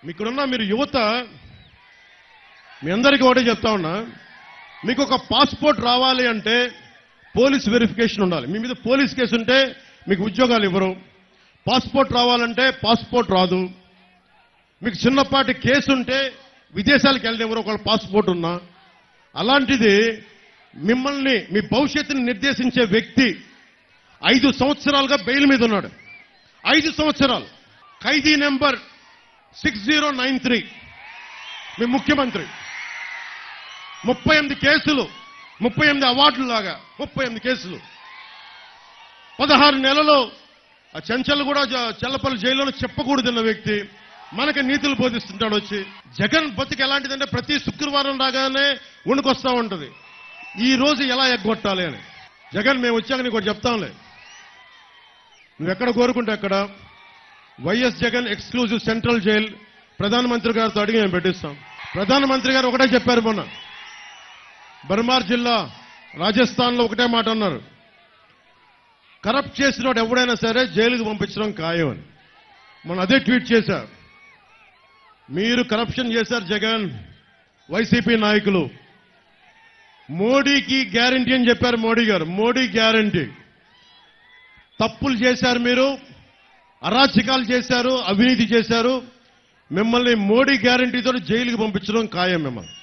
మీకున్న మీరు యువత మీ అందరికీ ఒకటే చెప్తా ఉన్నా మీకు ఒక పాస్పోర్ట్ రావాలి అంటే పోలీస్ వెరిఫికేషన్ ఉండాలి మీ మీద పోలీస్ కేసు ఉంటే మీకు ఉద్యోగాలు ఇవ్వరు పాస్పోర్ట్ రావాలంటే పాస్పోర్ట్ రాదు మీకు చిన్నపాటి కేసు ఉంటే విదేశాలకు వెళ్ళనివ్వరు ఒకవేళ పాస్పోర్ట్ ఉన్నా అలాంటిది మిమ్మల్ని మీ భవిష్యత్తుని నిర్దేశించే వ్యక్తి ఐదు సంవత్సరాలుగా బెయిల్ మీద ఉన్నాడు ఐదు సంవత్సరాలు ఖైదీ number six zero nine three మీ ముఖ్యమంత్రి ముప్పై ఎనిమిది కేసులు ముప్పై ఎనిమిది అవార్డులు లాగా ముప్పై ఎనిమిది కేసులు పదహారు నెలలు ఆ చెంచల్ కూడా జ- చెల్లపల్లి జైల్లో చెప్పకూడదన్న వ్యక్తి మనకి నీతులు బోధిస్తుంటాడు వచ్చి జగన్ బతికి ఎలాంటిదంటే ప్రతి శుక్రవారం రాగానే ఉణుకొస్తా ఉంటది ఈ రోజు ఎలా ఎగ్గొట్టాలి అని జగన్ మేము వచ్చాక నీకు ఒకటి చెప్తాంలే నువ్వు ఎక్కడ కోరుకుంటే అక్కడ YS Jagan exclusive central jail ప్రధానమంత్రి గారితో అడిగి మేము పెట్టిస్తాం ప్రధానమంత్రి గారు ఒకటే చెప్పారు మొన్న బర్మార్ జిల్లా రాజస్థాన్ లో ఒకటే మాట అన్నారు కరప్ట్ చేసినోడు ఎవడైనా సరే జైలుకు పంపించడం ఖాయం అని మొన్న అదే ట్వీట్ చేశారు మీరు కరప్షన్ చేశారు జగన్ వైసీపీ నాయకులు మోడీకి గ్యారంటీ అని చెప్పారు మోడీ గారు మోడీ గ్యారంటీ తప్పులు చేశారు మీరు అరాచకాలు చేశారు అవినీతి చేశారు మిమ్మల్ని మోడీ గ్యారంటీతో జైలుకి పంపించడం ఖాయం మిమ్మల్ని